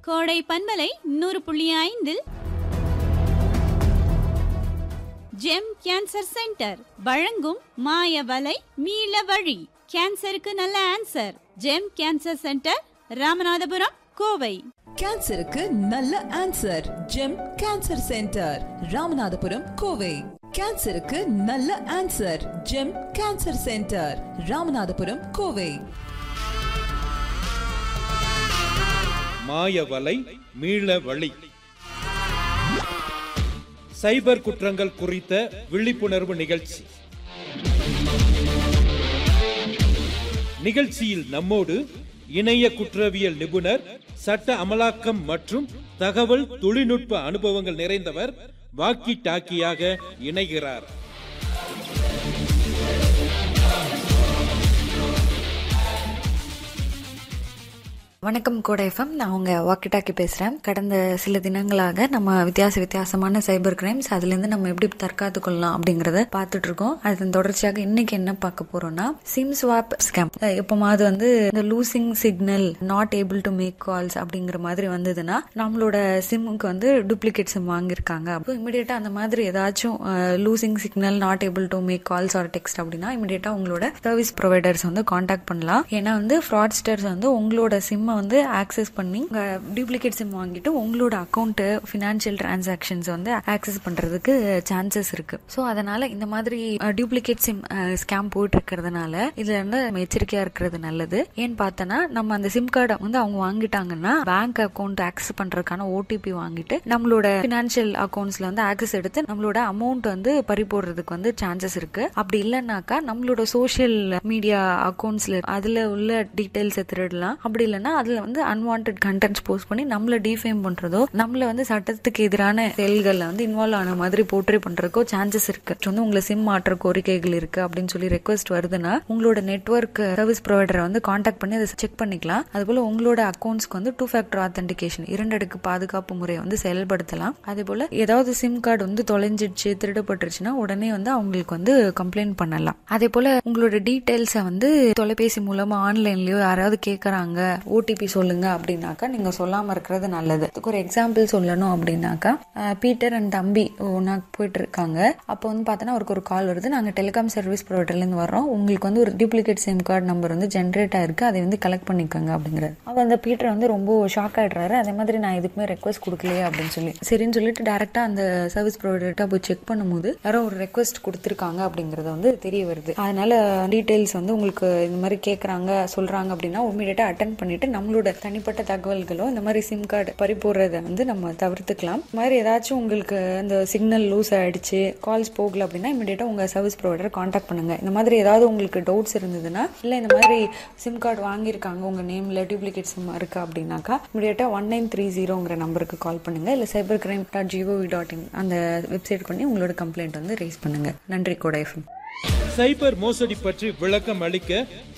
கோடை பண்பலை நூறு புள்ளி ஐந்தில் ஜெம் கேன்சர் சென்டர் வழங்கும் மாய வலை மீள வழி கேன்சருக்கு நல்ல answer Gem cancer centre Ramanathapuram Kovai கேன்சருக்கு நல்ல answer Gem cancer centre Ramanathapuram Kovai கேன்சருக்கு நல்ல answer Gem cancer centre Ramanathapuram Kovai மாயவலை மீள வழி சைபர் குற்றங்கள் குறித்த விழிப்புணர்வு நிகழ்ச்சி நிகழ்ச்சியில் நம்மோடு இணைய குற்றவியல் நிபுணர் சட்ட அமலாக்கம் மற்றும் தகவல் தொழில்நுட்ப அனுபவங்கள் நிறைந்தவர் வாக்கி டாக்கியாக இணைகிறார் வணக்கம் கோட எஃப்எம் நான் உங்க வாக்கி டாக்கி பேசுறேன் கடந்த சில தினங்களாக நம்ம வித்தியாச வித்தியாசமான சைபர் கிரைம்ஸ் அதுல இருந்து நம்ம எப்படி தற்காத்து கொள்ளலாம் அப்படிங்கறத பார்த்துட்டு இருக்கோம் அதன் தொடர்ச்சியாக இன்னைக்கு என்ன பார்க்க போறோம்னா சிம் ஸ்வாப் ஸ்கேம் எப்போமாவது வந்து இந்த losing signal not able to make calls அப்படிங்கிற மாதிரி வந்ததுன்னா நம்மளோட சிம்முக்கு வந்து டூப்ளிகேட் சிம் வாங்கியிருக்காங்க அப்போ இமிடியேட்டா அந்த மாதிரி ஏதாச்சும் losing signal not able to make calls or text அப்படின்னா இமிடியேட்டா உங்களோட சர்வீஸ் ப்ரொவைடர்ஸ் வந்து காண்டாக்ட் பண்ணலாம் ஏன்னா வந்து ஃப்ராட்ஸ்டர்ஸ் வந்து உங்களோட சிம்மை வந்து ஆக்சஸ் பண்ணி டூப்ளிகேட் சிம் வாங்கிட்டு உங்களோட அக்கௌண்ட் ஃபினான்ஷியல் டிரான்சாக்ஷன்ஸ் வந்து ஆக்சஸ் பண்றதுக்கு சான்சஸ் இருக்கு ஸோ அதனால இந்த மாதிரி டூப்ளிகேட் சிம் ஸ்கேம் போயிட்டு இருக்கிறதுனால இதுல இருந்து நம்ம எச்சரிக்கையா இருக்கிறது நல்லது ஏன்னு பார்த்தோன்னா நம்ம அந்த சிம் கார்டை வந்து அவங்க வாங்கிட்டாங்கன்னா பேங்க் அக்கௌண்ட் ஆக்சஸ் பண்றதுக்கான ஓடிபி வாங்கிட்டு நம்மளோட ஃபினான்ஷியல் அக்கௌண்ட்ஸ்ல வந்து ஆக்சஸ் எடுத்து நம்மளோட அமௌண்ட் வந்து பறி போடுறதுக்கு வந்து சான்சஸ் இருக்கு அப்படி இல்லைன்னாக்கா நம்மளோட சோஷியல் மீடியா அக்கௌண்ட்ஸ்ல அதுல உள்ள டீடைல்ஸ் திருடலாம் அப்படி இல்லைன்னா அதுல வந்து அன்வான்ட் கண்டென்ட்ஸ் போஸ்ட் பண்ணி நம்மள டிஃபேம் பண்றதோ நம்மள வந்து சட்டத்துக்கு எதிரான செயல்கள்ல வந்து இன்வால்வ் ஆன மாதிரி போர்ட்ரே பண்றதுக்கோ சான்சஸ் இருக்கு வந்து உங்களை சிம் மாற்ற கோரிக்கைகள் இருக்கு அப்படின்னு சொல்லி ரெக்வஸ்ட் வருதுன்னா உங்களோட நெட்ஒர்க் சர்வீஸ் ப்ரொவைடரை வந்து காண்டாக்ட் பண்ணி அதை செக் பண்ணிக்கலாம் அதுபோல உங்களோட அக்கௌண்ட்ஸ்க்கு வந்து டூ ஃபேக்டர் ஆத்தென்டிகேஷன் இரண்டடுக்கு பாதுகாப்பு முறையை வந்து செயல்படுத்தலாம் அதே போல ஏதாவது சிம் கார்டு வந்து தொலைஞ்சிடுச்சு திருடப்பட்டுருச்சுன்னா உடனே வந்து அவங்களுக்கு வந்து கம்ப்ளைண்ட் பண்ணலாம் அதே போல உங்களோட டீடைல்ஸை வந்து தொலைபேசி மூலமா ஆன்லைன்லயோ யாராவது கேட்கறாங்க ஓடிபி சொல்லுங்க அப்படின்னாக்கா நீங்க சொல்லாம இருக்கிறது நல்லது இதுக்கு ஒரு எக்ஸாம்பிள் சொல்லணும் அப்படின்னாக்கா அஹ், பீட்டர் அண்ட் தம்பி ஒன்னா போயிட்டு இருக்காங்க அப்போ வந்து பார்த்தோன்னா அவருக்கு ஒரு கால் வருது நாங்க டெலிகாம் சர்வீஸ் ப்ரொவைடர்ல இருந்து வர்றோம் உங்களுக்கு வந்து ஒரு டூப்ளிகேட் சிம் கார்டு நம்பர் வந்து ஜென்ரேட் ஆயிருக்கு அதை வந்து கலெக்ட் பண்ணிக்கோங்க அப்படிங்கிறாரு அவர் அந்த பீட்டர் வந்து ரொம்ப ஷாக் ஆயிடுறாரு அதே மாதிரி நான் இதுக்குமே ரெக்வஸ்ட் கொடுக்கலையே அப்படின்னு சொல்லி சரின்னு சொல்லிட்டு டேரக்டா அந்த சர்வீஸ் ப்ரொவைடர்கிட்ட போய் செக் பண்ணும்போது யாரோ ஒரு ரெக்வஸ்ட் கொடுத்துருக்காங்க அப்படிங்கறது வந்து தெரிய வருது அதனால டீடைல்ஸ் வந்து உங்களுக்கு இந்த மாதிரி கேட்கறாங்க சொல்றாங்க அப்படின்னா இமீடியட்டா அட்டன் பண்ணிட்டு நம்மளோட தனிப்பட்ட தகவல்களோ இந்த மாதிரி சிம் கார்டு பறி போடுறத வந்து நம்ம தவிர்த்துக்கலாம் இந்த மாதிரி ஏதாச்சும் உங்களுக்கு இந்த சிக்னல் லூஸ் ஆயிடுச்சு கால்ஸ் போகல அப்படின்னா இமீடியட்டா உங்க சர்வீஸ் ப்ரொவைடர் காண்டாக்ட் பண்ணுங்க இந்த மாதிரி ஏதாவது உங்களுக்கு டவுட்ஸ் இருந்ததுன்னா இல்ல இந்த மாதிரி சிம் கார்டு வாங்கியிருக்காங்க உங்க நேம்ல டூப்ளிகேட் சிம் இருக்கா அப்படின்னாக்கா இமீடியட்டா ஒன் நைன் த்ரீ ஜீரோங்கிற நம்பருக்கு கால் பண்ணுங்க இல்ல cyber crime dot GOV dot in அந்த வெப்சைட் பண்ணி உங்களோட கம்ப்ளைண்ட் வந்து ரைஸ் பண்ணுங்க நன்றி கோட எஃப்எம் சைபர் மோசடி பற்றி விளக்கம் அளிக்க